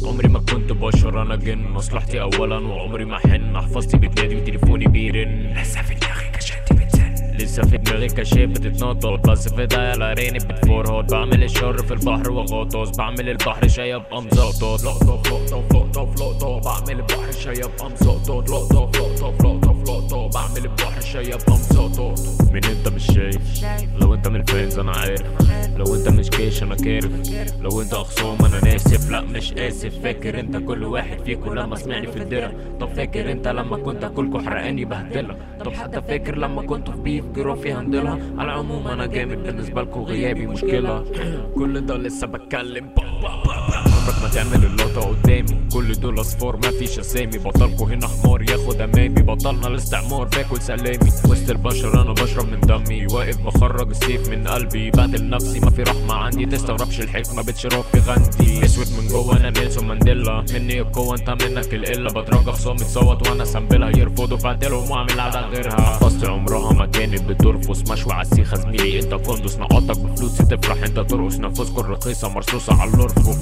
عمري ما كنت بشر انا جن مصلحتي اولا وعمري ما حن محفظتي بتنادي وتليفوني بيرن لسه في دماغي كشاتي بتزن لسه في دماغي كشاف بتتنطط بس في داية ريني بتفرهد بعمل الشر في البحر وغطاس بعمل البحر شاي بأمزاطات لقطة في لقطة في لقطة في لقطة بعمل البحر شاي بأمزاطات لقطة في لقطة في لقطة في لقطة بعمل البحر شاي بأمزاطات مين انت مش شايف لو انت من الفانز انا عارف لو انت مش كيش انا كارف لو انت خصوم انا ناسف لا مش اسف فاكر انت كل واحد فيكم لما سمعني في الدرة طب فاكر انت لما كنت كلكوا حرقاني بهدلة طب حتى فاكر لما كنتوا في بيف جرافي هندلها على العموم انا جامد بالنسبة لكم غيابي مشكلة كل ده لسه بتكلم عمرك ما تعمل اللقطة قدامي كل دول اصفار ما فيش اسامي بطلكوا هنا حمار ياخد امامي بطلنا الاستعمار باكل سلامي وسط البشر انا بشرب من دمي واقف بخرج السيف من قلبي بقتل نفسي ما في رحمة عندي تستغربش الحكمة بتشرب في غندي اسود من جوه انا نيلسون مانديلا مني القوة انت منك القلة بترجى خصام تصوت وانا سنبلها يرفضوا فاعتلهم واعمل على غيرها حفظت عمرها ما كانت بترفض مشوي على السيخة زميلي انت كندس نقطك بفلوسي تفرح انت ترقص نفوسكوا الرخيصة مرصوصة على الارفف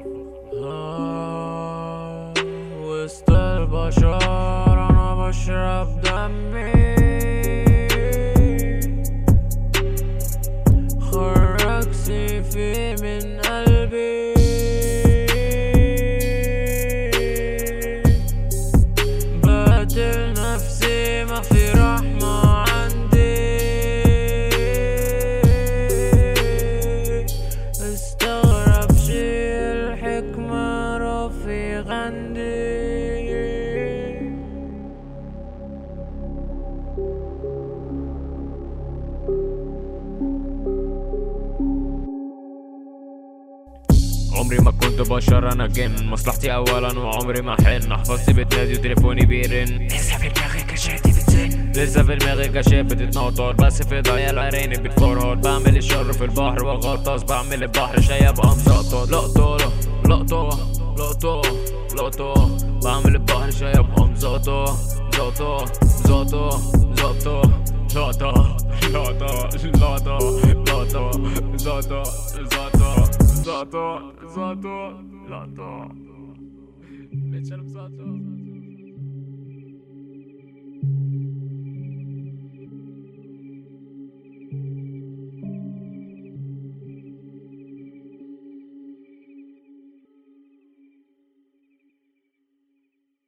وسط البشر انا بشرب دمي خرج سيفي من قلبي بقتل نفسي ما في رحمة عندي استغرب شي الحكمة رفيق عندي عمري ما كنت بشر انا جن مصلحتي اولا وعمري ما حن حفظتي بتنادي وتليفوني بيرن لسه في دماغي كشاتي بتزن لسه في دماغي كشاف بتتنطط بس في ضياع العيني بتفرهد بعمل الشر في البحر وغطاس بعمل البحر شاي بأمزاطات لقطة لقطة لقطة لقطة بعمل البحر شاي بأمزاطة زاطة زاطة زاطة لقطة لقطة لقطة لقطة زاطة زاطة زاطة زاطة لقطة بتشرب زاطة